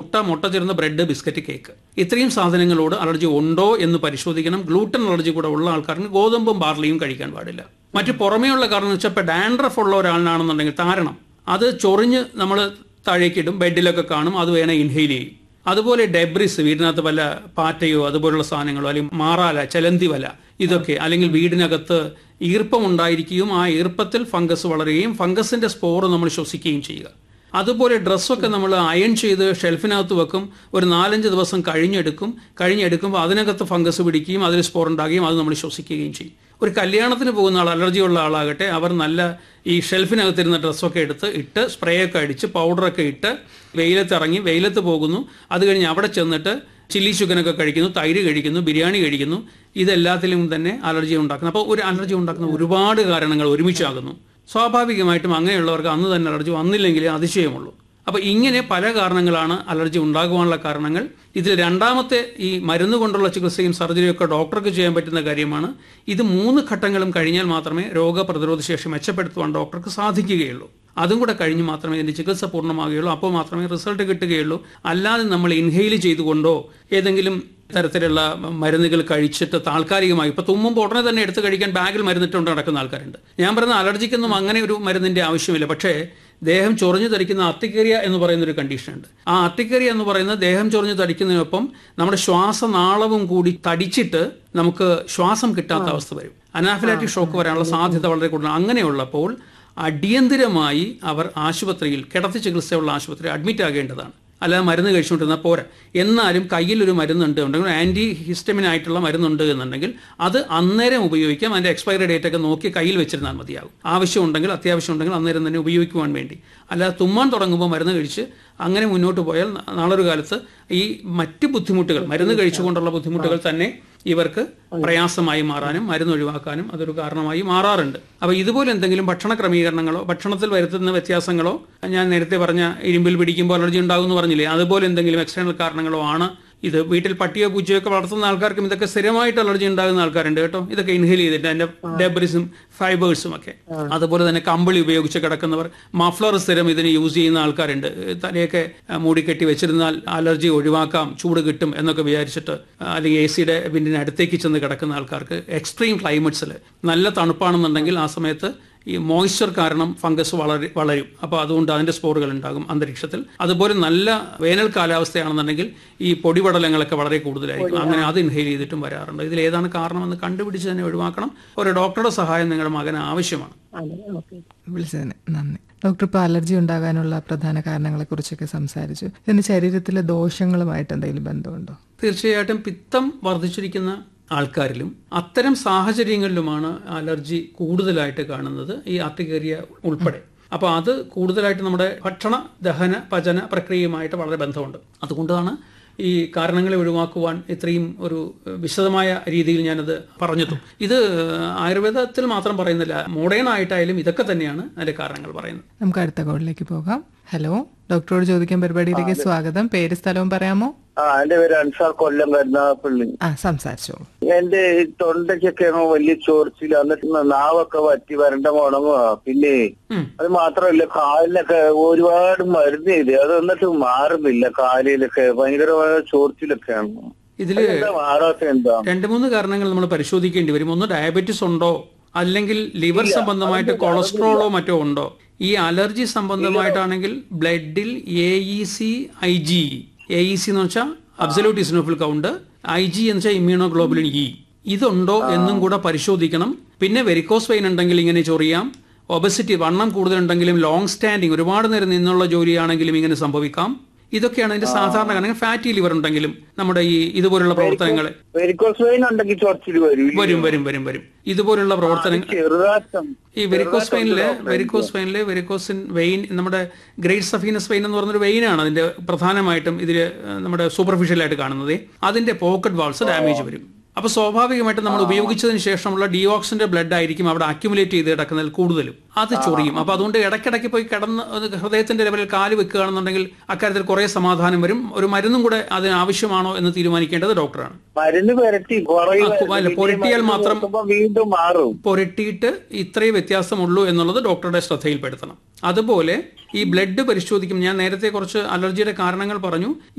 മുട്ട മുട്ട ചേർന്ന ബ്രെഡ് ബിസ്ക്കറ്റ് കേക്ക് ഇത്രയും സാധനങ്ങളോട് അലർജി ഉണ്ടോ എന്ന് പരിശോധിക്കണം ഗ്ലൂട്ടൻ അലർജി കൂടെ ഉള്ള ആൾക്കാർക്ക് ഗോതമ്പും ബാർലിയും കഴിക്കാൻ പാടില്ല മറ്റു പുറമേയുള്ള കാരണം എന്ന് വെച്ചാൽ ഇപ്പോൾ ഡാൻഡ്രഫ് ഉള്ള ഒരാളിനാണെന്നുണ്ടെങ്കിൽ താരണം അത് ചൊറിഞ്ഞ് നമ്മൾ താഴേക്കിടും ബെഡിലൊക്കെ കാണും അത് വേണേൽ ഇൻഹെയിൽ ചെയ്യും അതുപോലെ ഡെബ്രിസ് വീടിനകത്ത് വല്ല പാറ്റയോ അതുപോലുള്ള സാധനങ്ങളോ അല്ലെങ്കിൽ മാറാല ചലന്തി വല ഇതൊക്കെ അല്ലെങ്കിൽ വീടിനകത്ത് ഈർപ്പം ഉണ്ടായിരിക്കുകയും ആ ഈർപ്പത്തിൽ ഫംഗസ് വളരുകയും ഫംഗസിന്റെ സ്പോർ നമ്മൾ ശ്വസിക്കുകയും ചെയ്യുക അതുപോലെ ഡ്രസ്സൊക്കെ നമ്മൾ അയൺ ചെയ്ത് ഷെൽഫിനകത്ത് വെക്കും ഒരു നാലഞ്ച് ദിവസം കഴിഞ്ഞെടുക്കും കഴിഞ്ഞെടുക്കുമ്പോൾ അതിനകത്ത് ഫംഗസ് പിടിക്കുകയും അതിൽ സ്പോർ ഉണ്ടാകുകയും അത് നമ്മൾ ശ്വസിക്കുകയും ചെയ്യും ഒരു കല്യാണത്തിന് പോകുന്ന ആൾ അലർജി ഉള്ള ആളാകട്ടെ അവർ നല്ല ഈ ഷെൽഫിനകത്തിരുന്ന ഡ്രസ്സൊക്കെ എടുത്ത് ഇട്ട് സ്പ്രേ ഒക്കെ അടിച്ച് പൗഡറൊക്കെ ഇട്ട് വെയിലത്ത് ഇറങ്ങി വെയിലത്ത് പോകുന്നു അത് കഴിഞ്ഞ് അവിടെ ചെന്നിട്ട് ചില്ലി ചിക്കനൊക്കെ കഴിക്കുന്നു തൈര് കഴിക്കുന്നു ബിരിയാണി കഴിക്കുന്നു ഇതെല്ലാത്തിലും തന്നെ അലർജി ഉണ്ടാക്കുന്നു അപ്പോൾ ഒരു അലർജി ഉണ്ടാക്കുന്ന ഒരുപാട് കാരണങ്ങൾ ഒരുമിച്ചാകുന്നു സ്വാഭാവികമായിട്ടും അങ്ങനെയുള്ളവർക്ക് അന്ന് തന്നെ അലർജി വന്നില്ലെങ്കിലേ അതിശയമുള്ളൂ അപ്പോൾ ഇങ്ങനെ പല കാരണങ്ങളാണ് അലർജി ഉണ്ടാകുവാനുള്ള കാരണങ്ങൾ ഇതിൽ രണ്ടാമത്തെ ഈ മരുന്ന് കൊണ്ടുള്ള ചികിത്സയും സർജറിയും ഒക്കെ ഡോക്ടർക്ക് ചെയ്യാൻ പറ്റുന്ന കാര്യമാണ് ഇത് മൂന്ന് ഘട്ടങ്ങളും കഴിഞ്ഞാൽ മാത്രമേ രോഗപ്രതിരോധ ശേഷി മെച്ചപ്പെടുത്തുവാൻ ഡോക്ടർക്ക് സാധിക്കുകയുള്ളൂ അതും കൂടെ കഴിഞ്ഞ് മാത്രമേ ഇതിന്റെ ചികിത്സ പൂർണ്ണമാകുകയുള്ളൂ അപ്പോൾ മാത്രമേ റിസൾട്ട് കിട്ടുകയുള്ളൂ അല്ലാതെ നമ്മൾ ഇൻഹെയിൽ ചെയ്തുകൊണ്ടോ ഏതെങ്കിലും തരത്തിലുള്ള മരുന്നുകൾ കഴിച്ചിട്ട് താൽക്കാലികമായി ഇപ്പൊ തുമ്മുമ്പോൾ ഉടനെ തന്നെ എടുത്ത് കഴിക്കാൻ ബാഗിൽ മരുന്നിട്ടുകൊണ്ട് നടക്കുന്ന ആൾക്കാരുണ്ട് ഞാൻ പറയുന്ന അലർജിക്കൊന്നും അങ്ങനെ ഒരു മരുന്നിന്റെ ആവശ്യമില്ല പക്ഷേ ദേഹം ചൊറിഞ്ഞു തടിക്കുന്ന അർട്ടിക്കേറിയ എന്ന് പറയുന്ന ഒരു കണ്ടീഷൻ ഉണ്ട് ആ അർട്ടിക്കേറിയ എന്ന് പറയുന്നത് ദേഹം ചൊറിഞ്ഞു തടിക്കുന്നതിനൊപ്പം നമ്മുടെ ശ്വാസനാളവും കൂടി തടിച്ചിട്ട് നമുക്ക് ശ്വാസം കിട്ടാത്ത അവസ്ഥ വരും അനാഫിലാറ്റിക് ഷോക്ക് വരാനുള്ള സാധ്യത വളരെ കൂടുതലാണ് അങ്ങനെയുള്ളപ്പോൾ അടിയന്തിരമായി അവർ ആശുപത്രിയിൽ കിടത്തി ചികിത്സയുള്ള ആശുപത്രിയിൽ അഡ്മിറ്റ് ആകേണ്ടതാണ് അല്ലാതെ മരുന്ന് കഴിച്ചുകൊണ്ടിരുന്നാൽ പോരാ എന്നാലും കയ്യിൽ ഒരു മരുന്നുണ്ട് ഉണ്ടെങ്കിൽ ആൻറ്റി ഹിസ്റ്റമിൻ ആയിട്ടുള്ള മരുന്നുണ്ട് എന്നുണ്ടെങ്കിൽ അത് അന്നേരം ഉപയോഗിക്കാം അതിൻ്റെ എക്സ്പയറി ഡേറ്റ് ഒക്കെ നോക്കി കയ്യിൽ വെച്ചിരുന്നാൽ മതിയാകും ആവശ്യമുണ്ടെങ്കിൽ അത്യാവശ്യം ഉണ്ടെങ്കിൽ അന്നേരം തന്നെ ഉപയോഗിക്കുവാൻ വേണ്ടി അല്ലാതെ തുമ്മാൻ തുടങ്ങുമ്പോൾ മരുന്ന് കഴിച്ച് അങ്ങനെ മുന്നോട്ട് പോയാൽ നാളൊരു കാലത്ത് ഈ മറ്റ് ബുദ്ധിമുട്ടുകൾ മരുന്ന് കഴിച്ചുകൊണ്ടുള്ള ബുദ്ധിമുട്ടുകൾ തന്നെ ഇവർക്ക് പ്രയാസമായി മാറാനും മരുന്ന് ഒഴിവാക്കാനും അതൊരു കാരണമായി മാറാറുണ്ട് അപ്പോൾ ഇതുപോലെ എന്തെങ്കിലും ഭക്ഷണ ക്രമീകരണങ്ങളോ ഭക്ഷണത്തിൽ വരുത്തുന്ന വ്യത്യാസങ്ങളോ ഞാൻ നേരത്തെ പറഞ്ഞ ഇരുമ്പിൽ പിടിക്കുമ്പോൾ അലർജി ഉണ്ടാകുമെന്ന് പറഞ്ഞില്ലേ അതുപോലെ എന്തെങ്കിലും എക്സ്റ്റേണൽ കാരണങ്ങളോ ആണ് ഇത് വീട്ടിൽ പട്ടിയോ പൂച്ചയോ ഒക്കെ വളർത്തുന്ന ആൾക്കാർക്കും ഇതൊക്കെ സ്ഥിരമായിട്ട് അലർജി ഉണ്ടാകുന്ന ആൾക്കാരുണ്ട് കേട്ടോ ഇതൊക്കെ ഇൻഹേൽ ചെയ്തിട്ട് അതിന്റെ ഡെബ്രിസും ഫൈബേഴ്സും ഒക്കെ അതുപോലെ തന്നെ കമ്പിളി ഉപയോഗിച്ച് കിടക്കുന്നവർ മഫ്ലർ സ്ഥിരം ഇതിന് യൂസ് ചെയ്യുന്ന ആൾക്കാരുണ്ട് തലയൊക്കെ മൂടിക്കെട്ടി വെച്ചിരുന്നാൽ അലർജി ഒഴിവാക്കാം ചൂട് കിട്ടും എന്നൊക്കെ വിചാരിച്ചിട്ട് അല്ലെങ്കിൽ എ സിയുടെ വിൻഡിന് അടുത്തേക്ക് ചെന്ന് കിടക്കുന്ന ആൾക്കാർക്ക് എക്സ്ട്രീം ക്ലൈമറ്റ്സിൽ നല്ല തണുപ്പാണെന്നുണ്ടെങ്കിൽ ആ സമയത്ത് ഈ മോയ്സ്ചർ കാരണം ഫംഗസ് വളര വളരും അപ്പോൾ അതുകൊണ്ട് അതിന്റെ സ്പോറുകൾ ഉണ്ടാകും അന്തരീക്ഷത്തിൽ അതുപോലെ നല്ല വേനൽ കാലാവസ്ഥയാണെന്നുണ്ടെങ്കിൽ ഈ പൊടിപടലങ്ങളൊക്കെ വളരെ കൂടുതലായിരിക്കും അങ്ങനെ അത് ഇൻഹെയിൽ ചെയ്തിട്ടും വരാറുണ്ട് ഇതിൽ ഏതാണ് കാരണമെന്ന് കണ്ടുപിടിച്ച് തന്നെ ഒഴിവാക്കണം ഒരു ഡോക്ടറുടെ സഹായം നിങ്ങളുടെ മകന് ആവശ്യമാണ് അതെ ഓക്കെ വിളിച്ചതിന് നന്ദി ഡോക്ടർ ഇപ്പോൾ അലർജി ഉണ്ടാകാനുള്ള പ്രധാന കാരണങ്ങളെ കുറിച്ചൊക്കെ സംസാരിച്ചു ഇതിന് ശരീരത്തിലെ ദോഷങ്ങളുമായിട്ട് എന്തെങ്കിലും ബന്ധമുണ്ടോ തീർച്ചയായിട്ടും പിത്തം വർദ്ധിച്ചിരിക്കുന്ന ആൾക്കാരിലും അത്തരം സാഹചര്യങ്ങളിലുമാണ് അലർജി കൂടുതലായിട്ട് കാണുന്നത് ഈ ആർട്ടിക്കേറിയ ഉൾപ്പെടെ അപ്പോൾ അത് കൂടുതലായിട്ട് നമ്മുടെ ഭക്ഷണ ദഹന പചന പ്രക്രിയയുമായിട്ട് വളരെ ബന്ധമുണ്ട് അതുകൊണ്ടാണ് ഈ കാരണങ്ങളെ ഒഴിവാക്കുവാൻ ഇത്രയും ഒരു വിശദമായ രീതിയിൽ ഞാനത് പറഞ്ഞതും ഇത് ആയുർവേദത്തിൽ മാത്രം പറയുന്നില്ല മോഡേൺ ആയിട്ടായാലും ഇതൊക്കെ തന്നെയാണ് അതിന്റെ കാരണങ്ങൾ പറയുന്നത് നമുക്ക് അടുത്ത കോളിലേക്ക് പോകാം ഹലോ ഡോക്ടറോട് ചോദിക്കാൻ പരിപാടിയിലേക്ക് സ്വാഗതം പേര് സ്ഥലവും പറയാമോ ആ എന്റെ പേര് അൻസാർ കൊല്ലം കരുനാഗപ്പള്ളി ആ സംസാരിച്ചോളൂ എന്റെ ഈ തൊണ്ടയ്ക്കൊക്കെയാണോ വലിയ ചോർച്ചില്ല എന്നിട്ട് നാവൊക്കെ വറ്റി വരണ്ട മുടങ്ങുക പിന്നെ ഉം. അത് മാത്രമല്ല കാലിനൊക്കെ ഒരുപാട് മരുന്ന് ചെയ്ത് അത് എന്നിട്ട് മാറുന്നില്ല കാലിലൊക്കെ ഭയങ്കരമായ ചോർച്ചിലൊക്കെയാണ് ഇതില് എന്താ മാറാത്ത എന്താ രണ്ട് മൂന്ന് കാരണങ്ങൾ നമ്മൾ പരിശോധിക്കേണ്ടി വരും ഒന്ന് ഡയബറ്റിസ് ഉണ്ടോ അല്ലെങ്കിൽ ലിവർ സംബന്ധമായിട്ട് കൊളസ്ട്രോളോ മറ്റോ ഉണ്ടോ ഈ അലർജി സംബന്ധമായിട്ടാണെങ്കിൽ ബ്ലഡിൽ A E C I G A E C എന്ന് വെച്ചാൽ absolute eosinophil count I G എന്ന് വെച്ചാൽ ഇമ്മ്യൂണോഗ്ലോബുലിൻ ഇ ഇതുണ്ടോ എന്നും കൂടെ പരിശോധിക്കണം പിന്നെ വെരിക്കോസ് വെയിൻ ഉണ്ടെങ്കിൽ ഇങ്ങനെ ചൊറിയാം ഒബസിറ്റി വണ്ണം കൂടുതലുണ്ടെങ്കിലും ലോങ് സ്റ്റാൻഡിങ് ഒരുപാട് നേരം നിന്നുള്ള ജോലിയാണെങ്കിലും ഇങ്ങനെ സംഭവിക്കാം ഇതൊക്കെയാണ് ഇതിന്റെ സാധാരണ കാരണം ഫാറ്റി ലിവർ ഉണ്ടെങ്കിലും നമ്മുടെ ഈ ഇതുപോലുള്ള പ്രവർത്തനങ്ങൾ വെരിക്കോസ് വെയിൻ ഉണ്ടെങ്കിൽ ചോർച്ചിൽ വരും വരും വരും വരും വരും ഇതുപോലുള്ള പ്രവർത്തനങ്ങൾ ചെറുതാട്ടം ഈ വെരിക്കോസ് വെയിനില് വെരിക്കോസ് വെയിനില് വെരിക്കോസിൻ വെയിൻ നമ്മുടെ ഗ്രേറ്റ് സഫീനസ് വെയിൻ എന്ന് പറഞ്ഞൊരു വെയിനാണ് അതിന്റെ പ്രധാനമായിട്ടും ഇതിൽ നമ്മുടെ സൂപ്പർഫിഷ്യലായിട്ട് കാണുന്നത് അതിന്റെ പോക്കറ്റ് വാൾസ് ഡാമേജ് വരും അപ്പൊ സ്വാഭാവികമായിട്ടും നമ്മൾ ഉപയോഗിച്ചതിന് ശേഷമുള്ള ഡിയോക്സിന്റെ ബ്ലഡ് ആയിരിക്കും അവിടെ അക്യുമുലേറ്റ് ചെയ്ത് കിടക്കുന്നതിൽ കൂടുതലും അത് ചൊറിയും അപ്പൊ അതുകൊണ്ട് ഇടയ്ക്കിടയ്ക്ക് പോയി കിടന്ന് അത് ഹൃദയത്തിന്റെ ലെവലിൽ കാല് വെക്കുകയാണെന്നുണ്ടെങ്കിൽ അക്കാര്യത്തിൽ കുറെ സമാധാനം വരും ഒരു മരുന്നും കൂടെ അതിന് ആവശ്യമാണോ എന്ന് തീരുമാനിക്കേണ്ടത് ഡോക്ടറാണ് മരുന്ന് പുരട്ടി കുറയുക ആ, കു- അല്ല, പുരട്ടിയാൽ മാത്രം നോക്കുമ്പോ വീണ്ടും മാറും പുരട്ടിയിട്ട് ഇത്രയും വ്യത്യാസമുള്ളൂ എന്നുള്ളത് ഡോക്ടറുടെ ശ്രദ്ധയിൽപ്പെടുത്തണം അതുപോലെ ഈ ബ്ലഡ് പരിശോധിക്കും ഞാൻ നേരത്തെ കുറച്ച് അലർജിയുടെ കാരണങ്ങൾ പറഞ്ഞു